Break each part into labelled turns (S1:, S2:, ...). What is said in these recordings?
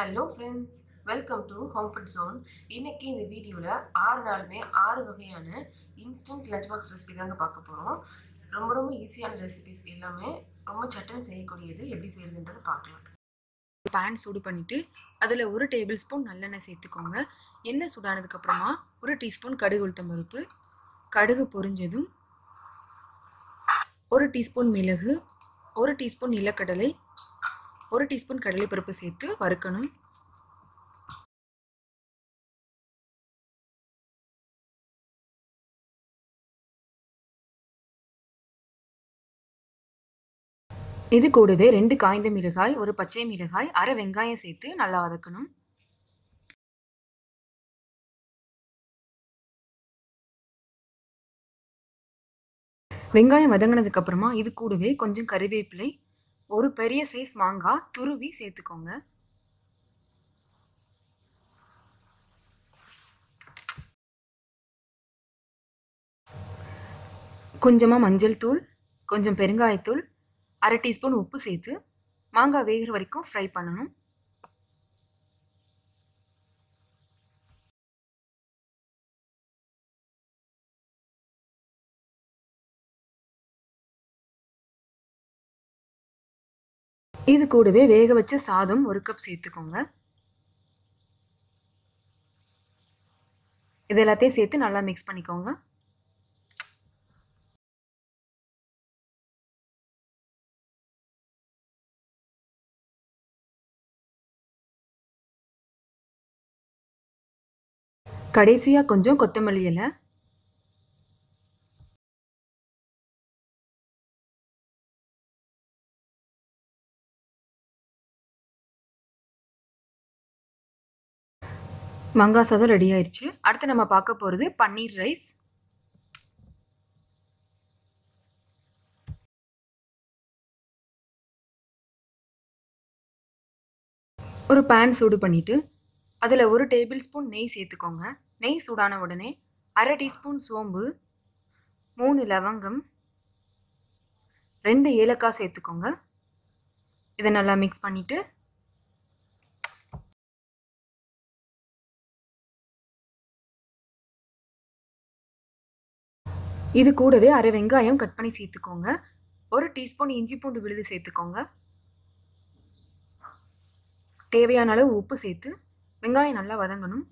S1: hello friends welcome to home food zone இன்னைக்கு இந்த வீடியோவில் ஆறு நாளுமே ஆறு வகையான இன்ஸ்டன்ட் லஞ்ச் பாக்ஸ் ரெசிபி தாங்க பார்க்க போகிறோம் ரொம்ப ரொம்ப ஈஸியான ரெசிபிஸ் எல்லாமே ரொம்ப சட்டன் செய்யக்கூடியது எப்படி செய்யறதுன்றதை பார்க்கலாம்
S2: பேன் சூடு பண்ணிவிட்டு அதில் ஒரு டேபிள் ஸ்பூன் நல்லெண்ணெய் சேர்த்துக்கோங்க எண்ணெய் சூடானதுக்கப்புறமா ஒரு டீஸ்பூன் கடுகு உளுத்தம் பருப்பு கடுகு பொரிஞ்சதும் ஒரு டீஸ்பூன் மிளகு ஒரு டீஸ்பூன் நிலக்கடலை ஒரு டீஸ்பூன் கடலைப்பருப்பு சேர்த்து வறுக்கணும் இது கூடவே ரெண்டு காய்ந்த மிளகாய் ஒரு பச்சை மிளகாய் அரை வெங்காயம் சேர்த்து நல்லா வதக்கணும் வெங்காயம் வதங்கினதுக்கு அப்புறமா இது கூடவே கொஞ்சம் கறிவேப்பிலை ஒரு பெரிய சைஸ் மாங்காய் துருவி சேர்த்துக்கோங்க கொஞ்சமாக மஞ்சள் தூள் கொஞ்சம் பெருங்காயத்தூள் அரை டீஸ்பூன் உப்பு சேர்த்து மாங்காய் வேகிற வரைக்கும் ஃப்ரை பண்ணணும் இது கூடவே வேக வச்ச சாதம் ஒரு கப் சேர்த்துக்கோங்க இது எல்லாத்தையும் சேர்த்து நல்லா மிக்ஸ் பண்ணிக்கோங்க கடைசியாக கொஞ்சம் கொத்தமல்லி இலை மங்காய் சாதம் ரெடி ஆயிடுச்சு அடுத்து நம்ம பார்க்க போகிறது பன்னீர் ரைஸ் ஒரு பேன் சூடு பண்ணிவிட்டு அதில் ஒரு டேபிள் ஸ்பூன் நெய் சேர்த்துக்கோங்க நெய் சூடான உடனே அரை டீஸ்பூன் சோம்பு மூணு லவங்கம் ரெண்டு ஏலக்காய் சேர்த்துக்கோங்க இதை நல்லா மிக்ஸ் பண்ணிவிட்டு இது கூடவே அரை வெங்காயம் கட் பண்ணி சேர்த்துக்கோங்க ஒரு டீஸ்பூன் இஞ்சி பூண்டு விழுது சேர்த்துக்கோங்க தேவையான அளவு உப்பு சேர்த்து வெங்காயம் நல்லா வதங்கணும்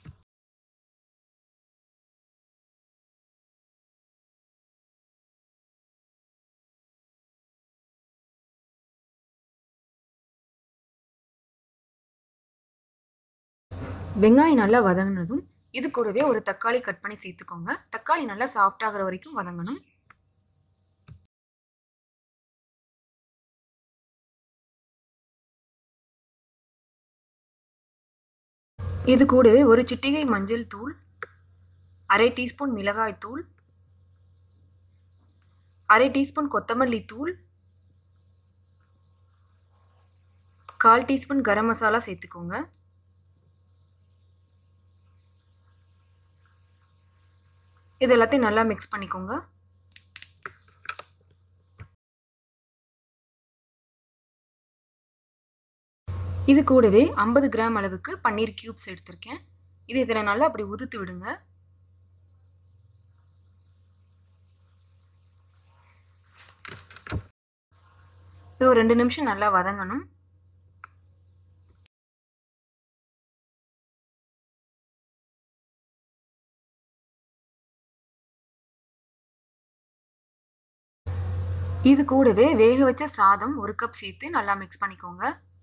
S2: வெங்காயம் நல்லா வதங்கினதும் இது கூடவே ஒரு தக்காளி கட் பண்ணி சேர்த்துக்கோங்க தக்காளி நல்லா சாஃப்ட் ஆகிற வரைக்கும் வதங்கணும் இது கூடவே ஒரு சிட்டிகை மஞ்சள் தூள் அரை டீஸ்பூன் மிளகாய் தூள் அரை டீஸ்பூன் கொத்தமல்லி தூள் கால் டீஸ்பூன் கரம் மசாலா சேர்த்துக்கோங்க இது எல்லாத்தையும் நல்லா மிக்ஸ் பண்ணிக்கோங்க இது கூடவே ஐம்பது கிராம் அளவுக்கு பன்னீர் கியூப்ஸ் எடுத்திருக்கேன் இது இதில் நல்லா அப்படி உதுத்து விடுங்க இது ஒரு ரெண்டு நிமிஷம் நல்லா வதங்கணும் இது கூடவே வேக வச்ச சாதம் ஒரு கப் சேர்த்து நல்லா மிக்ஸ் பண்ணிக்கோங்க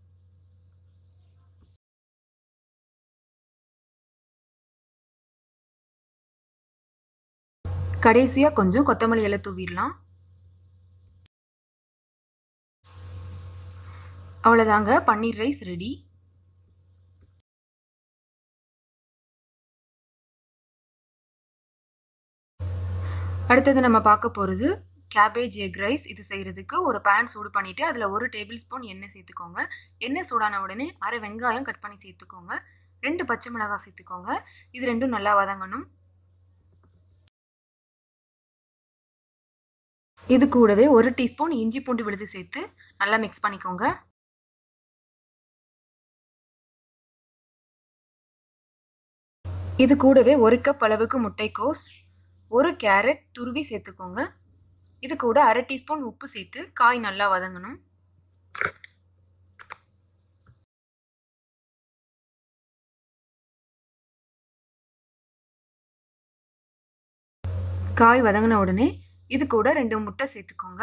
S2: கடைசியாக கொஞ்சம் கொத்தமல்லி இலை தூவிடலாம் அவ்வளோதாங்க பன்னீர் ரைஸ் ரெடி அடுத்தது நம்ம பார்க்க போகிறது கேபேஜ் எக் ரைஸ் இது செய்கிறதுக்கு ஒரு பேன் சூடு பண்ணிவிட்டு அதில் ஒரு டேபிள் ஸ்பூன் எண்ணெய் சேர்த்துக்கோங்க எண்ணெய் சூடான உடனே அரை வெங்காயம் கட் பண்ணி சேர்த்துக்கோங்க ரெண்டு பச்சை மிளகாய் சேர்த்துக்கோங்க இது ரெண்டும் நல்லா வதங்கணும் இது கூடவே ஒரு டீஸ்பூன் இஞ்சி பூண்டு விழுது சேர்த்து நல்லா மிக்ஸ் பண்ணிக்கோங்க இது கூடவே ஒரு கப் அளவுக்கு முட்டைக்கோஸ் ஒரு கேரட் துருவி சேர்த்துக்கோங்க இது கூட அரை டீஸ்பூன் உப்பு சேர்த்து காய் நல்லா வதங்கணும் காய் வதங்கின உடனே இது கூட ரெண்டு முட்டை சேர்த்துக்கோங்க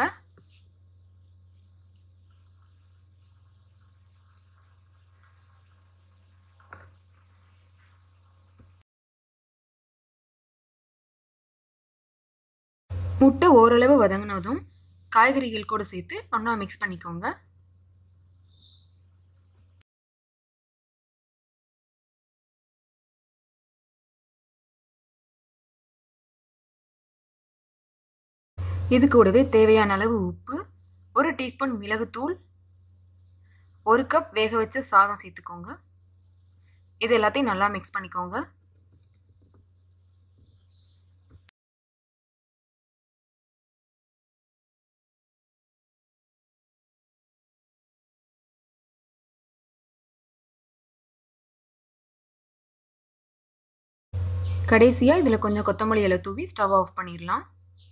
S2: முட்டை ஓரளவு வதங்கினதும் காய்கறிகள் கூட சேர்த்து ஒன்றா மிக்ஸ் பண்ணிக்கோங்க இது கூடவே தேவையான அளவு உப்பு ஒரு டீஸ்பூன் மிளகுத்தூள் ஒரு கப் வேக வச்ச சாதம் சேர்த்துக்கோங்க இது எல்லாத்தையும் நல்லா மிக்ஸ் பண்ணிக்கோங்க கடைசியாக இதில் கொஞ்சம் கொத்தமல்லி இலை தூவி ஸ்டவ் ஆஃப் பண்ணிடலாம்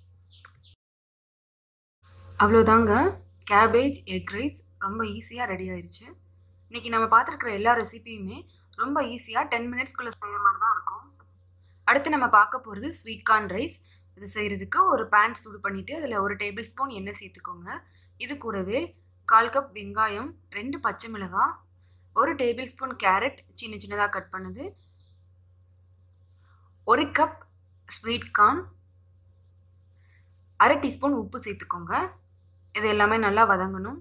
S2: அவ்வளோதாங்க கேபேஜ் எக் ரைஸ் ரொம்ப ஈஸியாக ரெடி ஆயிடுச்சு இன்றைக்கி நம்ம பார்த்துருக்குற எல்லா ரெசிபியுமே ரொம்ப ஈஸியாக டென் மினிட்ஸ்க்குள்ளே செய்கிற மாதிரி தான் இருக்கும் அடுத்து நம்ம பார்க்க போகிறது ஸ்வீட் கார்ன் ரைஸ் இது செய்கிறதுக்கு ஒரு பேன் சூடு பண்ணிவிட்டு அதில் ஒரு டேபிள் ஸ்பூன் எண்ணெய் சேர்த்துக்கோங்க இது கூடவே கால் கப் வெங்காயம் ரெண்டு பச்சை மிளகாய் ஒரு டேபிள் ஸ்பூன் கேரட் சின்ன சின்னதாக கட் பண்ணுது ஒரு கப் ஸ்வீட் கார்ன் அரை டீஸ்பூன் உப்பு சேர்த்துக்கோங்க இது எல்லாமே நல்லா வதங்கணும்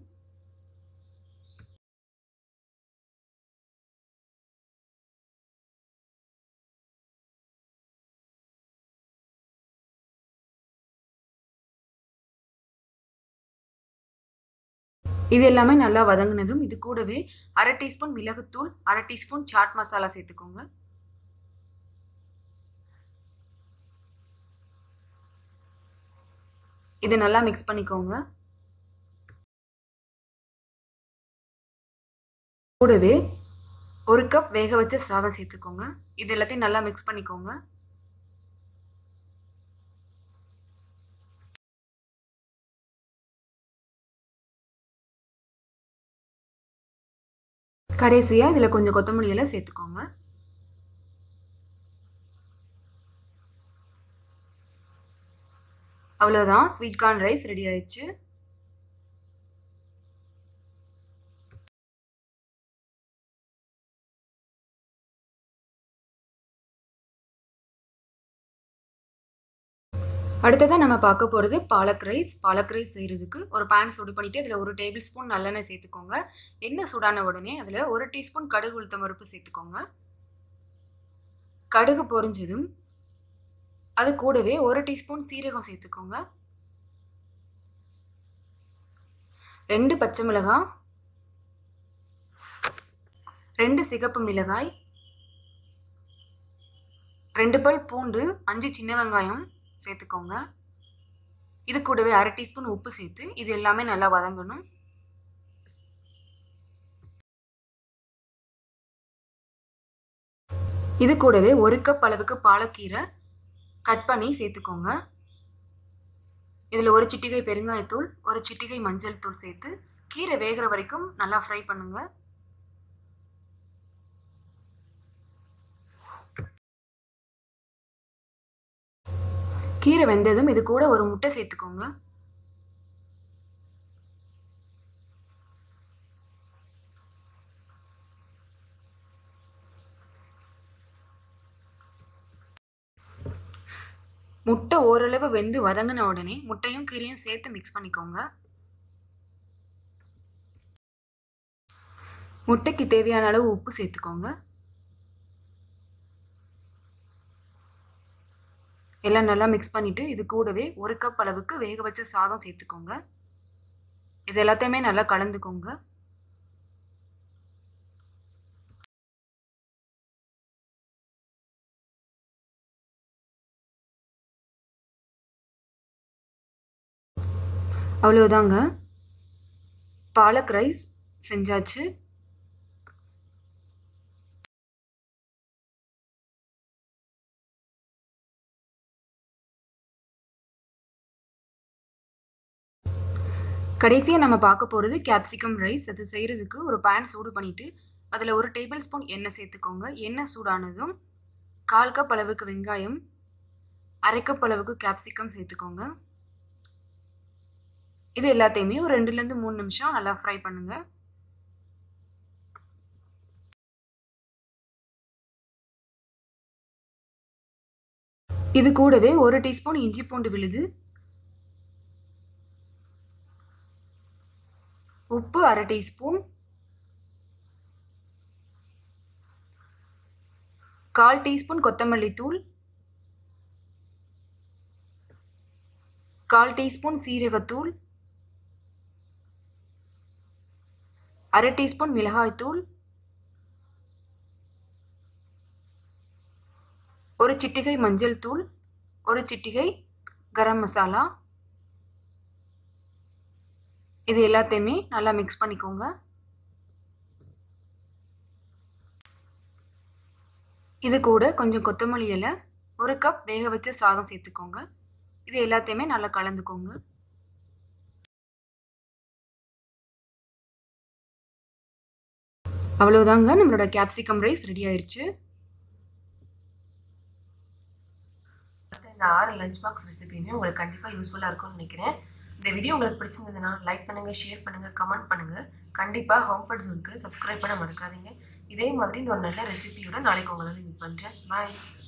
S2: இது எல்லாமே நல்லா வதங்கினதும் இது கூடவே அரை டீஸ்பூன் மிளகுத்தூள் அரை டீஸ்பூன் சாட் மசாலா சேர்த்துக்கோங்க இது நல்லா மிக்ஸ் பண்ணிக்கோங்க கூடவே ஒரு கப் வேக வச்ச சாதம் சேர்த்துக்கோங்க இது எல்லாத்தையும் நல்லா மிக்ஸ் பண்ணிக்கோங்க கடைசியாக இதில் கொஞ்சம் கொத்தமல்லி எல்லாம் சேர்த்துக்கோங்க அவ்வளோதான் ஸ்வீட் கார்ன் ரைஸ் ரெடி ஆயிடுச்சு அடுத்ததாக நம்ம பார்க்க போகிறது பாலக் ரைஸ் பாலக் ரைஸ் செய்கிறதுக்கு ஒரு பேன் சூடு பண்ணிவிட்டு அதில் ஒரு டேபிள் ஸ்பூன் நல்லெண்ணெய் சேர்த்துக்கோங்க எண்ணெய் சூடான உடனே அதில் ஒரு டீஸ்பூன் கடுகு உளுத்தம் பருப்பு சேர்த்துக்கோங்க கடுகு பொரிஞ்சதும் அது கூடவே ஒரு டீஸ்பூன் சீரகம் சேர்த்துக்கோங்க ரெண்டு பச்சை மிளகாய் ரெண்டு சிகப்பு மிளகாய் ரெண்டு பல் பூண்டு அஞ்சு சின்ன வெங்காயம் சேர்த்துக்கோங்க இது கூடவே அரை டீஸ்பூன் உப்பு சேர்த்து இது எல்லாமே நல்லா வதங்கணும் இது கூடவே ஒரு கப் அளவுக்கு பாலக்கீரை கட் பண்ணி சேர்த்துக்கோங்க இதில் ஒரு சிட்டிகை பெருங்காயத்தூள் ஒரு சிட்டிகை மஞ்சள் தூள் சேர்த்து கீரை வேகிற வரைக்கும் நல்லா ஃப்ரை பண்ணுங்க கீரை வெந்ததும் இது கூட ஒரு முட்டை சேர்த்துக்கோங்க முட்டை ஓரளவு வெந்து வதங்கின உடனே முட்டையும் கீரையும் சேர்த்து மிக்ஸ் பண்ணிக்கோங்க முட்டைக்கு தேவையான அளவு உப்பு சேர்த்துக்கோங்க எல்லாம் நல்லா மிக்ஸ் பண்ணிவிட்டு இது கூடவே ஒரு கப் அளவுக்கு வேக வச்ச சாதம் சேர்த்துக்கோங்க இது எல்லாத்தையுமே நல்லா கலந்துக்கோங்க அவ்வளோதாங்க பாலக் ரைஸ் செஞ்சாச்சு கடைசியாக நம்ம பார்க்க போகிறது கேப்சிகம் ரைஸ் அது செய்கிறதுக்கு ஒரு பேன் சூடு பண்ணிவிட்டு அதில் ஒரு டேபிள் ஸ்பூன் எண்ணெய் சேர்த்துக்கோங்க எண்ணெய் சூடானதும் கால் கப் அளவுக்கு வெங்காயம் அரை கப் அளவுக்கு கேப்சிகம் சேர்த்துக்கோங்க இது எல்லாத்தையுமே ஒரு ரெண்டுலேருந்து மூணு நிமிஷம் நல்லா ஃப்ரை பண்ணுங்கள் இது கூடவே ஒரு டீஸ்பூன் இஞ்சி பூண்டு விழுது உப்பு அரை டீஸ்பூன் கால் டீஸ்பூன் கொத்தமல்லி தூள் கால் டீஸ்பூன் சீரகத்தூள் அரை டீஸ்பூன் மிளகாய்த்தூள் ஒரு சிட்டிகை மஞ்சள் தூள் ஒரு சிட்டிகை கரம் மசாலா இது எல்லாத்தையுமே நல்லா மிக்ஸ் பண்ணிக்கோங்க இது கூட கொஞ்சம் கொத்தமல்லி இலை ஒரு கப் வேக வச்ச சாதம் சேர்த்துக்கோங்க இது எல்லாத்தையுமே நல்லா கலந்துக்கோங்க அவ்வளோதாங்க நம்மளோட கேப்சிகம் ரைஸ் ரெடி ஆயிடுச்சு
S1: இந்த ஆறு லஞ்ச் பாக்ஸ் ரெசிபியுமே உங்களுக்கு கண்டிப்பாக யூஸ்ஃபுல்லாக இருக்கும்னு நினைக்கிறேன் இந்த வீடியோ உங்களுக்கு பிடிச்சிருந்ததுன்னா லைக் பண்ணுங்கள் ஷேர் பண்ணுங்கள் கமெண்ட் பண்ணுங்கள் கண்டிப்பாக ஹோம்ஃபர்ட் ஜோனுக்கு சப்ஸ்கிரைப் பண்ண மறக்காதீங்க இதே மாதிரி ஒரு நல்ல ரெசிபியோட நாளைக்கு உங்களை வந்து மீட் பண்ணுறேன் பாய்